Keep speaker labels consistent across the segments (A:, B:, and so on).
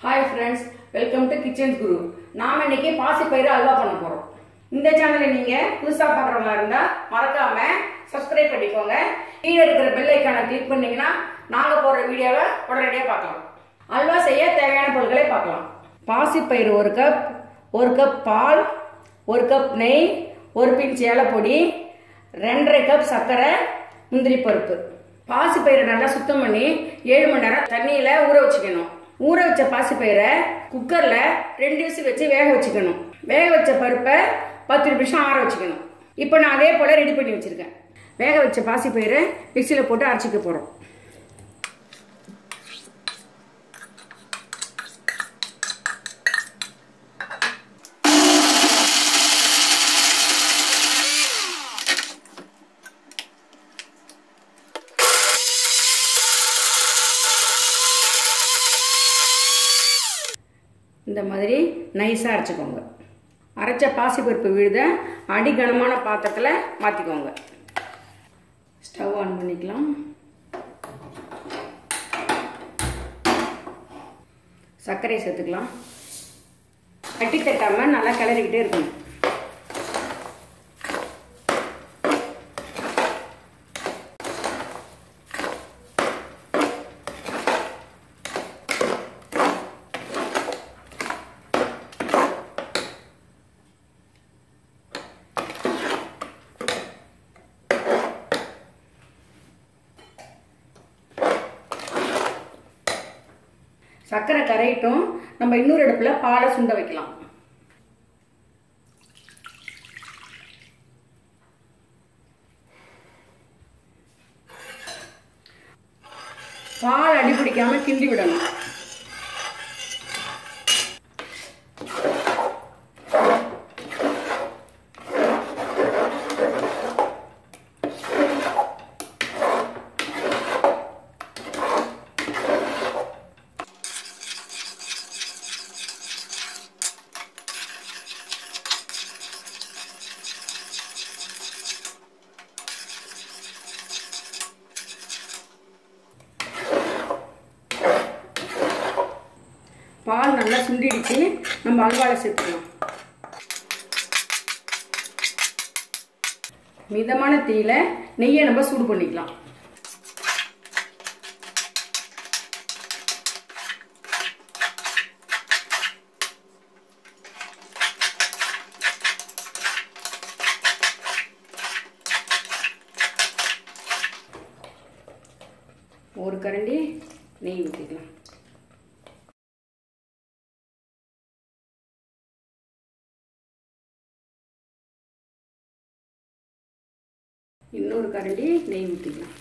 A: hi friends welcome to kitchen Guru நாம இன்னைக்கு பாசிப்பயிறு அல்வா பண்ண போறோம் இந்த சேனலை நீங்க புதுசா பார்க்குறவங்களா இருந்தா மறக்காம சப்ஸ்கிரைப் பண்ணிக்கோங்க கீழே இருக்கிற பெல் ஐக்கானை கிளிக் பண்ணீங்கன்னா நாங்க போடுற வீடியோவை உடனடியாக பார்க்கலாம் அல்வா செய்ய தேவையான பொருட்களை பார்க்கலாம் பாசிப்பயிறு ஒரு கப் ஒரு கப் பால் ஒரு கப் நெய் ஒரு பிஞ்ச் ஏலப்பொடி ரெண்டரை கப் சர்க்கரை முந்திரி பருப்பு பாசிப்பயிரை நல்லா சுத்தம் பண்ணி ஏழு மணி நேரம் தண்ணியில ஊற வச்சுக்கணும் ஊற வச்ச பாசிப்பயிரை குக்கர்ல ரெண்டு விசில் வச்சு வேக வச்சுக்கணும் வேக வச்ச பருப்பை பத்து நிமிஷம் ஆற வச்சுக்கணும் இப்போ நான் அதே போல ரெடி பண்ணி வச்சிருக்கேன் வேக வச்ச பாசிப்பயிரை மிக்சியில் போட்டு அரைச்சிக்க போறோம் இந்த மாதிரி நைஸாக அரைச்சிக்கோங்க அரைச்ச பாசிப்பருப்பு விழுத அடிகனமான பாத்திரத்தில் மாற்றிக்கோங்க ஸ்டவ் ஆன் பண்ணிக்கலாம் சர்க்கரை சேர்த்துக்கலாம் கட்டி தட்டாமல் நல்லா கிளறிக்கிட்டே இருக்கணும் சர்க்கரை கரையிட்டும் நம்ம இன்னொரு அடுப்பில் பாலை சுண்ட வைக்கலாம் பால் அடி பிடிக்காம கிண்டி விடணும் பால் நல்லா சுண்டிடுச்சு நம்ம அல்வாவில் சேர்த்துக்கலாம் மிதமான தீயில நெய்யை நம்ம சூடு பண்ணிக்கலாம் ஒரு கரண்டி நெய் ஊற்றிக்கலாம் இன்னொரு கரண்டி நெய் ஊற்றிக்கலாம்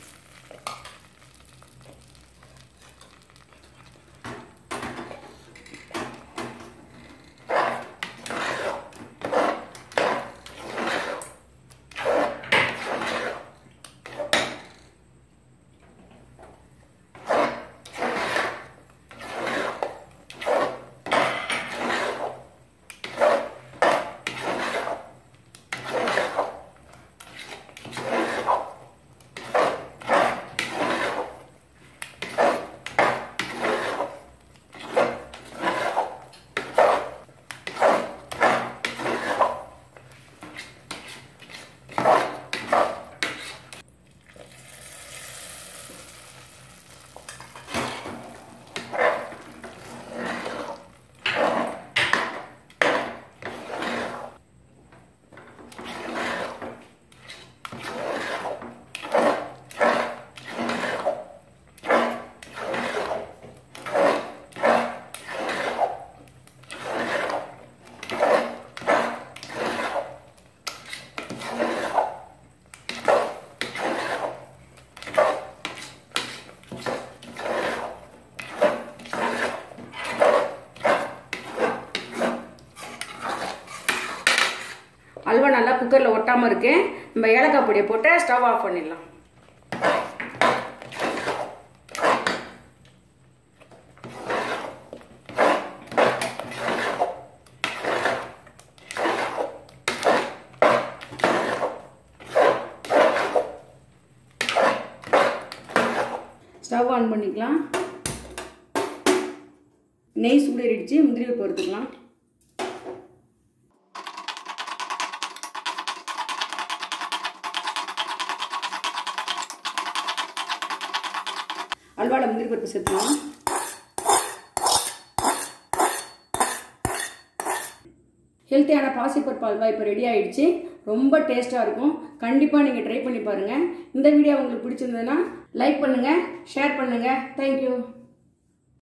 A: அல்வா நல்லா குக்கரில் ஒட்டாமல் இருக்கு நம்ம ஏலக்காய் பொடியை போட்டு ஸ்டவ் ஆஃப் பண்ணிடலாம் ஸ்டவ் ஆன் பண்ணிக்கலாம் நெய் சூடேறிடுச்சு முந்திரி பருப்பு எடுத்துக்கலாம் அல்வாவில் முந்திரி பருப்பு சேர்த்துக்கலாம் ஹெல்த்தியான பாசிப்பருப்பு அல்வா இப்போ ரெடி ஆயிடுச்சு ரொம்ப டேஸ்ட்டாக இருக்கும் கண்டிப்பாக நீங்கள் ட்ரை பண்ணி பாருங்கள் இந்த வீடியோ உங்களுக்கு பிடிச்சிருந்ததுன்னா லைக் பண்ணுங்கள் ஷேர் பண்ணுங்கள் தேங்க்யூ